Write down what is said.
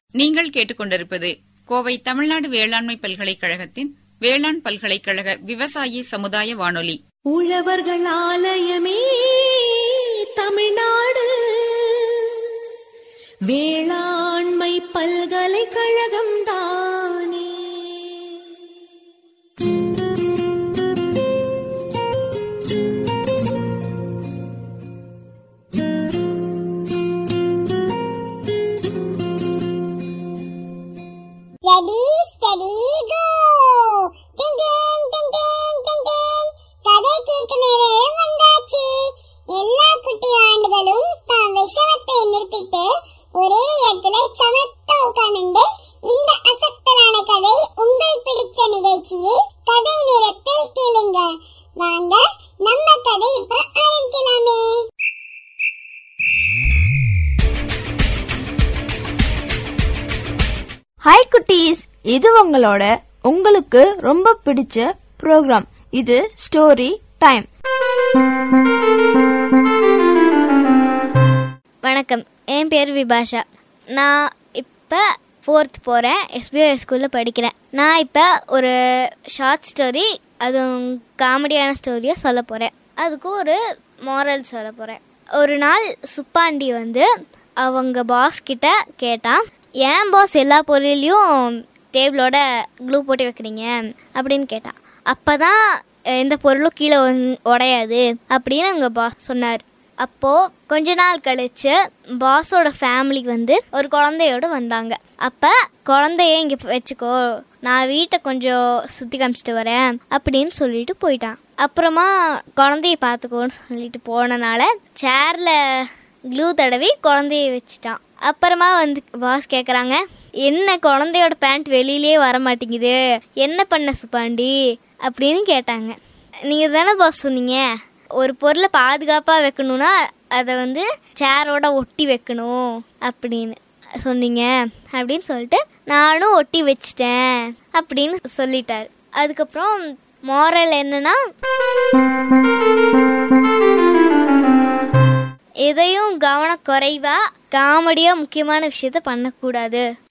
நீங்கள் கேட்டுக்கொண்டிருப்பது கோவை தமிழ்நாடு வேளாண்மை பல்கலைக்கழகத்தின் வேளாண் பல்கலைக்கழக விவசாயி சமுதாய வானொலி உழவர்கள் ஆலயமே தமிழ்நாடு வேளாண்மை பல்கலைக்கழகம் தானே Ready, steady, go! Ding ding, ding ding, ding ding. கதை கேட்க நேரம் வந்தாச்சு எல்லா குட்டி ஆண்டுகளும் தான் விஷமத்தை நிறுத்திட்டு ஒரே இடத்துல சமத்தா உட்கார்ந்துட்டு இந்த அசத்தலான கதை உங்கள் பிடிச்ச நிகழ்ச்சியில் கதை நேரத்தில் கேளுங்க வாங்க நம்ம கதை இப்ப ஆரம்பிக்கலாமே ஹாய் குட்டீஸ் இது உங்களோட உங்களுக்கு ரொம்ப பிடிச்ச ப்ரோக்ராம் இது ஸ்டோரி டைம் வணக்கம் என் பேர் விபாஷா நான் இப்போ ஃபோர்த் போகிறேன் எஸ்பிஐ ஸ்கூலில் படிக்கிறேன் நான் இப்போ ஒரு ஷார்ட் ஸ்டோரி அதுவும் காமெடியான ஸ்டோரியாக சொல்ல போகிறேன் அதுக்கு ஒரு மாரல் சொல்ல போகிறேன் ஒரு நாள் சுப்பாண்டி வந்து அவங்க பாஸ் கிட்ட கேட்டான் ஏன் பாஸ் எல்லா பொருளையும் டேபிளோட க்ளூ போட்டு வைக்கிறீங்க அப்படின்னு கேட்டான் அப்போ தான் எந்த பொருளும் கீழே வந்து உடையாது அப்படின்னு அவங்க பாஸ் சொன்னார் அப்போது கொஞ்ச நாள் கழிச்சு பாஸோட ஃபேமிலி வந்து ஒரு குழந்தையோட வந்தாங்க அப்போ குழந்தைய இங்கே வச்சுக்கோ நான் வீட்டை கொஞ்சம் சுற்றி காமிச்சிட்டு வரேன் அப்படின்னு சொல்லிட்டு போயிட்டான் அப்புறமா குழந்தைய பார்த்துக்கோன்னு சொல்லிட்டு போனனால சேரில் க்ளூ தடவி குழந்தைய வச்சுட்டான் அப்புறமா வந்து பாஸ் கேட்குறாங்க என்ன குழந்தையோட பேண்ட் வெளியிலே வர மாட்டேங்குது என்ன பண்ண சுப்பாண்டி அப்படின்னு கேட்டாங்க நீங்கள் தானே பாஸ் சொன்னீங்க ஒரு பொருளை பாதுகாப்பாக வைக்கணும்னா அதை வந்து சேரோட ஒட்டி வைக்கணும் அப்படின்னு சொன்னீங்க அப்படின்னு சொல்லிட்டு நானும் ஒட்டி வச்சிட்டேன் அப்படின்னு சொல்லிட்டார் அதுக்கப்புறம் மாரல் என்னன்னா எதையும் கவனக்குறைவா காமெடியாக முக்கியமான விஷயத்த பண்ணக்கூடாது